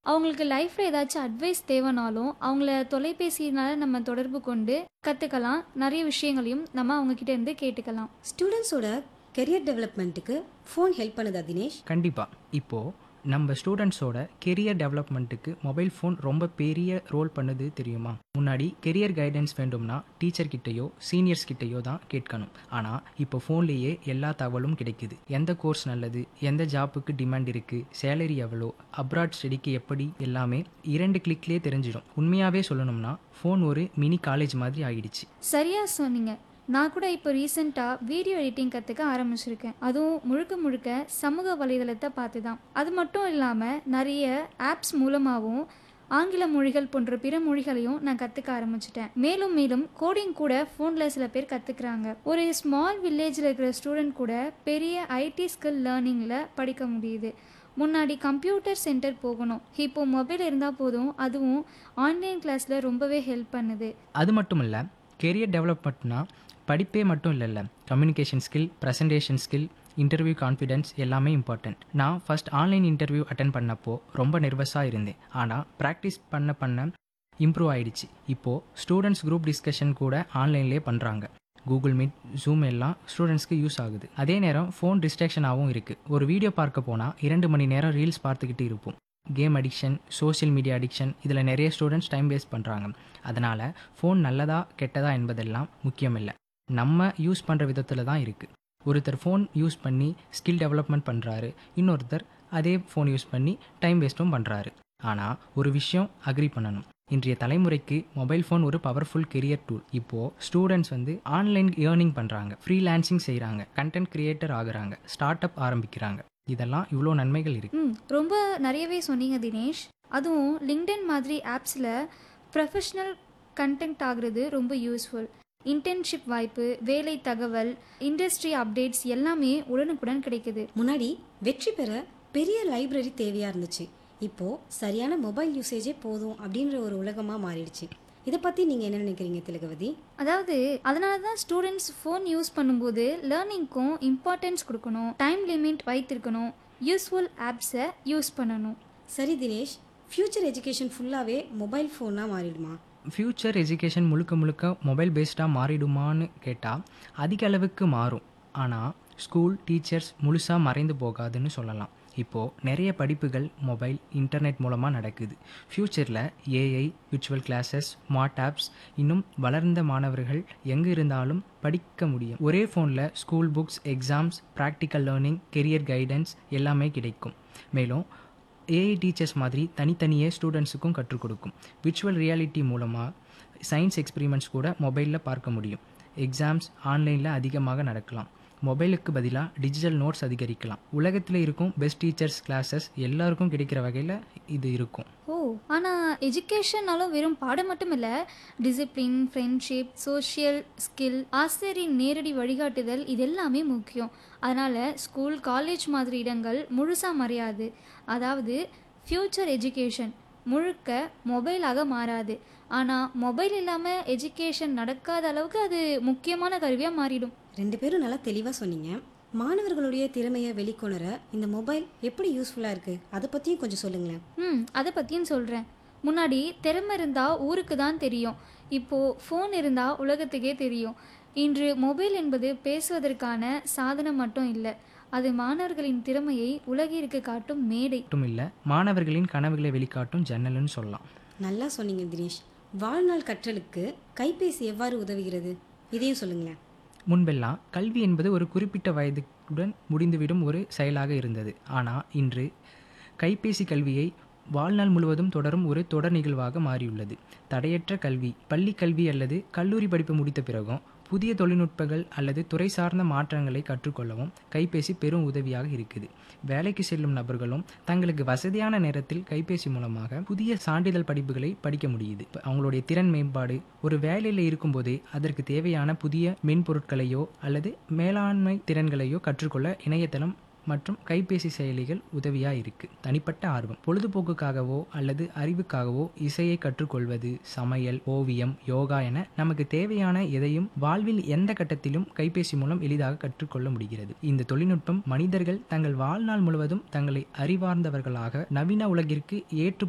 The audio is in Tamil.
அவங்களுக்கு லைஃப்பில் ஏதாச்சும் அட்வைஸ் தேவைனாலும் அவங்கள தொலைபேசியினால் நம்ம தொடர்பு கொண்டு கற்றுக்கலாம் நிறைய விஷயங்களையும் நம்ம அவங்கக்கிட்ட இருந்து கேட்டுக்கலாம் ஸ்டூடெண்ட்ஸோட கெரியர் டெவலப்மெண்ட்டுக்கு ஃபோன் ஹெல்ப் பண்ணுதா தினேஷ் கண்டிப்பாக இப்போது நம்ம ஸ்டூடெண்ட்ஸோட கெரியர் டெவலப்மெண்ட்டுக்கு மொபைல் ஃபோன் ரொம்ப பெரிய ரோல் பண்ணுது தெரியுமா முன்னாடி கெரியர் கைடன்ஸ் வேண்டும்னா டீச்சர் கிட்டேயோ சீனியர்ஸ் கிட்டேயோ தான் கேட்கணும் ஆனால் இப்போ ஃபோன்லேயே எல்லா தகவலும் கிடைக்குது எந்த கோர்ஸ் நல்லது எந்த ஜாப்புக்கு டிமாண்ட் இருக்குது சேலரி எவ்வளோ அப்ராட் ஸ்டடிக்கு எப்படி எல்லாமே இரண்டு கிளிக்லேயே தெரிஞ்சிடும் உண்மையாகவே சொல்லணும்னா ஃபோன் ஒரு மினி காலேஜ் மாதிரி ஆகிடுச்சு சரியாக சொன்னீங்க நான் கூட இப்போ ரீசெண்டாக வீடியோ எடிட்டிங் கற்றுக்க ஆரம்பிச்சிருக்கேன் அதுவும் முழுக்க முழுக்க சமூக வலைதளத்தை பார்த்து தான் அது மட்டும் இல்லாமல் நிறைய ஆப்ஸ் மூலமாகவும் ஆங்கில மொழிகள் போன்ற பிற மொழிகளையும் நான் கற்றுக்க ஆரம்பிச்சிட்டேன் மேலும் மேலும் கோடிங் கூட ஃபோனில் சில பேர் கற்றுக்குறாங்க ஒரு ஸ்மால் வில்லேஜில் இருக்கிற ஸ்டூடெண்ட் கூட பெரிய ஐடி ஸ்கில் லேர்னிங்கில் படிக்க முடியுது முன்னாடி கம்ப்யூட்டர் சென்டர் போகணும் இப்போ மொபைல் இருந்தால் போதும் அதுவும் ஆன்லைன் கிளாஸில் ரொம்பவே ஹெல்ப் பண்ணுது அது மட்டும் இல்லை கெரியர் டெவலப்மெண்ட்னா படிப்பே மட்டும் இல்லைல்ல communication skill presentation skill interview confidence எல்லாமே இம்பார்ட்டன்ட் நான் ஃபர்ஸ்ட் ஆன்லைன் இன்டர்வியூ அட்டன் பண்ணப்போ ரொம்ப நெர்வஸாக இருந்தேன் ஆனால் ப்ராக்டிஸ் பண்ண பண்ண இம்ப்ரூவ் ஆயிடுச்சு இப்போது ஸ்டூடெண்ட்ஸ் குரூப் டிஸ்கஷன் கூட ஆன்லைன்லேயே பண்ணுறாங்க கூகுள் மீட் ஜூம் எல்லாம் ஸ்டூடெண்ட்ஸ்க்கு யூஸ் ஆகுது அதே நேரம் ஃபோன் டிஸ்ட்ராக்ஷனாகவும் இருக்குது ஒரு வீடியோ பார்க்க போனால் இரண்டு மணி நேரம் ரீல்ஸ் பார்த்துக்கிட்டு இருப்போம் game addiction social media addiction இதில் நிறைய ஸ்டூடெண்ட்ஸ் டைம் வேஸ்ட் பண்ணுறாங்க அதனால் ஃபோன் நல்லதா கெட்டதா என்பதெல்லாம் முக்கியம் இல்லை நம்ம யூஸ் பண்ணுற விதத்தில் தான் இருக்குது ஒருத்தர் ஃபோன் யூஸ் பண்ணி ஸ்கில் டெவலப்மெண்ட் பண்ணுறாரு இன்னொருத்தர் அதே ஃபோன் யூஸ் பண்ணி டைம் வேஸ்ட்டும் பண்ணுறாரு ஆனால் ஒரு விஷயம் அக்ரி பண்ணணும் இன்றைய தலைமுறைக்கு மொபைல் ஃபோன் ஒரு பவர்ஃபுல் கெரியர் டூல் இப்போது ஸ்டூடெண்ட்ஸ் வந்து ஆன்லைன் ஏர்னிங் பண்ணுறாங்க ஃப்ரீலான்சிங் செய்கிறாங்க கண்டென்ட் கிரியேட்டர் ஆகுறாங்க ஸ்டார்ட் அப் ஆரம்பிக்கிறாங்க இதெல்லாம் இவ்வளோ நன்மைகள் இருக்குது ம் ரொம்ப நிறையவே சொன்னீங்க தினேஷ் அதுவும் லிங்க்டன் மாதிரி ஆப்ஸில் ப்ரொஃபஷ்னல் கண்டென்ட் ஆகுறது ரொம்ப யூஸ்ஃபுல் இன்டர்ன்ஷிப் வாய்ப்பு வேலை தகவல் இண்டஸ்ட்ரி அப்டேட்ஸ் எல்லாமே உடனுக்குடன் கிடைக்குது முன்னாடி வெற்றி பெற பெரிய லைப்ரரி தேவையா இருந்துச்சு இப்போ சரியான மொபைல் யூசேஜே போதும் அப்படின்ற ஒரு உலகமா மாறிடுச்சு இதை பத்தி நீங்க என்ன நினைக்கிறீங்க திலகவதி அதாவது அதனால தான் ஸ்டூடெண்ட்ஸ் ஃபோன் யூஸ் பண்ணும்போது லேர்னிங்க்கும் இம்பார்ட்டன்ஸ் கொடுக்கணும் டைம் லிமிட் வைத்திருக்கணும் யூஸ்ஃபுல் ஆப்ஸை யூஸ் பண்ணணும் சரி தினேஷ் ஃபியூச்சர் எஜுகேஷன் ஃபுல்லாவே மொபைல் ஃபோனா மாறிடுமா ஃப்யூச்சர் எஜுகேஷன் முழுக்க முழுக்க மொபைல் பேஸ்டாக மாறிடுமான்னு கேட்டால் அதிக அளவுக்கு மாறும் ஆனால் ஸ்கூல் டீச்சர்ஸ் முழுசாக மறைந்து போகாதுன்னு சொல்லலாம் இப்போது நிறைய படிப்புகள் மொபைல் இன்டர்நெட் மூலமாக நடக்குது ஃப்யூச்சரில் AI virtual classes smart apps இன்னும் வளர்ந்த மாணவர்கள் எங்கே இருந்தாலும் படிக்க முடியும் ஒரே ஃபோனில் school books exams practical learning career guidance எல்லாமே கிடைக்கும் மேலும் ஏஐ டீச்சர்ஸ் மாதிரி தனித்தனியே ஸ்டூடெண்ட்ஸுக்கும் கற்றுக் கொடுக்கும் விர்ச்சுவல் ரியாலிட்டி மூலமாக சயின்ஸ் எக்ஸ்பிரிமெண்ட்ஸ் கூட மொபைலில் பார்க்க முடியும் எக்ஸாம்ஸ் ஆன்லைனில் அதிகமாக நடக்கலாம் மொபைலுக்கு பதிலாக டிஜிட்டல் நோட்ஸ் அதிகரிக்கலாம் உலகத்தில் இருக்கும் பெஸ்ட் டீச்சர்ஸ் கிளாஸஸ் எல்லாருக்கும் கிடைக்கிற வகையில் இது இருக்கும் ஓ ஆனால் எஜுகேஷன்னாலும் வெறும் பாடம் மட்டும் இல்லை டிசிப்ளின் ஃப்ரெண்ட்ஷிப் சோஷியல் ஸ்கில் ஆசிரியரின் நேரடி வழிகாட்டுதல் இது எல்லாமே முக்கியம் அதனால் ஸ்கூல் காலேஜ் மாதிரி இடங்கள் முழுசாக மறையாது அதாவது ஃப்யூச்சர் எஜுகேஷன் முழுக்க மொபைலாக மாறாது ஆனால் மொபைல் இல்லாமல் எஜுகேஷன் நடக்காத அளவுக்கு அது முக்கியமான கருவியாக மாறிடும் ரெண்டு பேரும் நல்லா தெளிவா சொன்னீங்க மாணவர்களுடைய திறமையை வெளிக்கொணர இந்த மொபைல் எப்படி யூஸ்ஃபுல்லா இருக்கு அதை பத்தியும் கொஞ்சம் சொல்லுங்களேன் ம் அதை பற்றியும் சொல்கிறேன் முன்னாடி திறமை இருந்தால் ஊருக்கு தான் தெரியும் இப்போது ஃபோன் இருந்தால் உலகத்துக்கே தெரியும் இன்று மொபைல் என்பது பேசுவதற்கான சாதனம் மட்டும் இல்லை அது மாணவர்களின் திறமையை உலகிற்கு காட்டும் மேடை மட்டும் இல்லை மாணவர்களின் கனவுகளை வெளிக்காட்டும் ஜன்னல்னு சொல்லலாம் நல்லா சொன்னீங்க தினேஷ் வாழ்நாள் கற்றலுக்கு கைபேசி எவ்வாறு உதவுகிறது இதையும் சொல்லுங்களேன் முன்பெல்லாம் கல்வி என்பது ஒரு குறிப்பிட்ட வயதுடன் முடிந்துவிடும் ஒரு செயலாக இருந்தது ஆனால் இன்று கைபேசி கல்வியை வாழ்நாள் முழுவதும் தொடரும் ஒரு தொடர் நிகழ்வாக மாறியுள்ளது தடையற்ற கல்வி பள்ளி கல்வி அல்லது கல்லூரி படிப்பு முடித்த பிறகும் புதிய தொழில்நுட்பங்கள் அல்லது துறை சார்ந்த மாற்றங்களை கற்றுக்கொள்ளவும் கைபேசி பெரும் உதவியாக இருக்குது வேலைக்கு செல்லும் நபர்களும் தங்களுக்கு வசதியான நேரத்தில் கைபேசி மூலமாக புதிய சான்றிதழ் படிப்புகளை படிக்க முடியுது இப்ப அவங்களுடைய திறன் மேம்பாடு ஒரு வேலையில் இருக்கும்போதே அதற்கு தேவையான புதிய மென்பொருட்களையோ அல்லது மேலாண்மை திறன்களையோ கற்றுக்கொள்ள இணையதளம் மற்றும் கைபேசி செயலிகள் உதவியாக இருக்குது தனிப்பட்ட ஆர்வம் பொழுதுபோக்குக்காகவோ அல்லது அறிவுக்காகவோ இசையை கற்றுக்கொள்வது சமையல் ஓவியம் யோகா என நமக்கு தேவையான எதையும் வாழ்வில் எந்த கட்டத்திலும் கைபேசி மூலம் எளிதாக கற்றுக்கொள்ள முடிகிறது இந்த தொழில்நுட்பம் மனிதர்கள் தங்கள் வாழ்நாள் முழுவதும் தங்களை அறிவார்ந்தவர்களாக நவீன உலகிற்கு ஏற்று